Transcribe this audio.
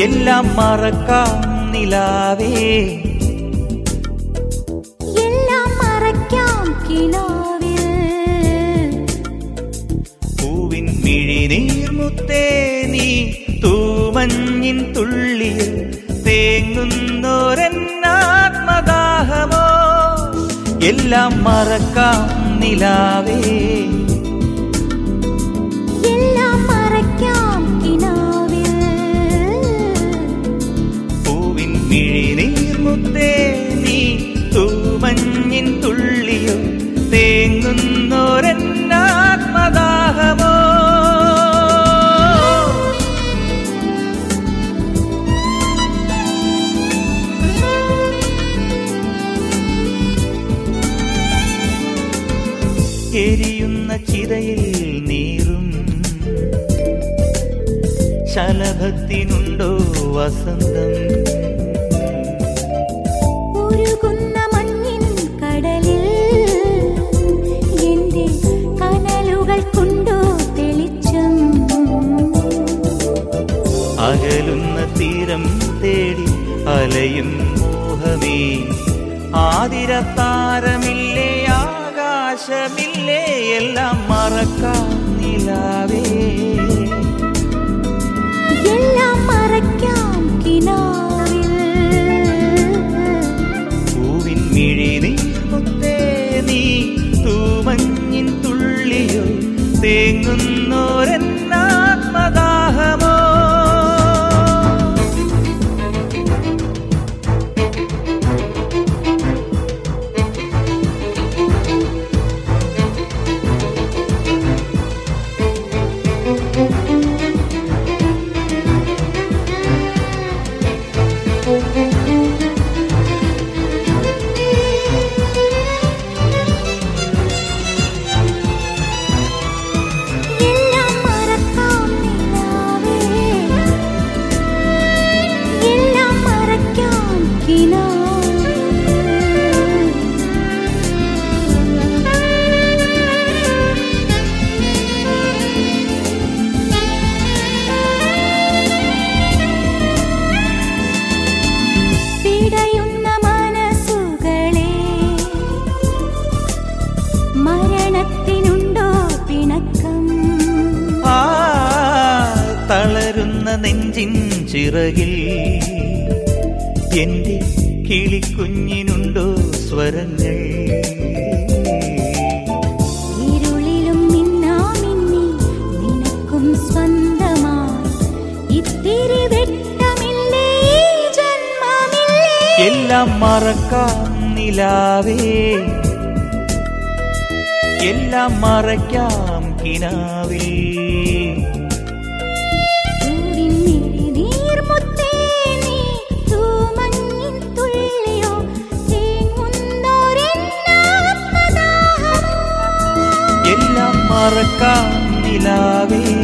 എല്ലാം മറക്കാം നിലാവേ എല്ലാം മറയ്ക്കാം കിനാവിൽ പൂവിൻ മിഴിനീർമുത്തേ നീ തൂമഞ്ഞിൻ തുള്ളിയിൽ തേങ്ങുന്നോരെന്നാത്മദാഹമോ എല്ലാം മറക്കാം നിലാവേ എല്ലാം മറയ്ക്കാം കിനാവിൽ പൂവിൻ മിഴിനീർമുത്തേ നീ തൂമഞ്ഞിൻ തുള്ളിയോ തേങ്ങുന്നോരെന്നാത്മദാഹമോ എരിയുന്ന ചിതയിൽ നീറും ശലഭത്തിനുണ്ടോ വസന്തം ഉരുകുന്ന മഞ്ഞിൻ കടലിൽ എന്റെ കനലുകൾ കൊണ്ടു തെളിച്ചം അകലുന്ന തീരം തേടി അലയും മോഹമേ ആതിരത്താരമില്ലേ ആകാശമില്ലേ എല്ലാം മറക്കാം നിലാവേ എല്ലാം മറയ്ക്കാം കിനാവിൽ പൂവിൻ മിഴിനീർമുത്തേ നീ തൂമഞ്ഞിൻ തുള്ളിയോ തേങ്ങുന്നോരെന്നാത്മദാഹമോ എല്ലാം മറക്കാം നിലാവേ എല്ലാം മറയ്ക്കാം പിടയുന്ന മനസ്സുകളെ മരണത്തിനുണ്ടോ പിണക്കം ആ തളരുന്ന നെഞ്ചിൻ ചിറകിൽ എന്റെ കിളിക്കുഞ്ഞിനുണ്ടോ സ്വരങ്ങൾ ഇരുളിലും മിന്നാമിന്നി നിനക്കും സ്വന്തമായി ഇത്തിരി വെട്ടമില്ലേ ഈ ജന്മമില്ലേ എല്ലാം മറക്കാം നിലാവേ എല്ലാം മറയ്ക്കാം കിനാവേ പൂവിൻ മിഴിനീർമുത്തേ നീ തൂമഞ്ഞിൻ തുള്ളിയോ തേങ്ങുന്നൊരെന്നാത്മദാഹമോ എല്ലാം മറക്കാം നിലാവേ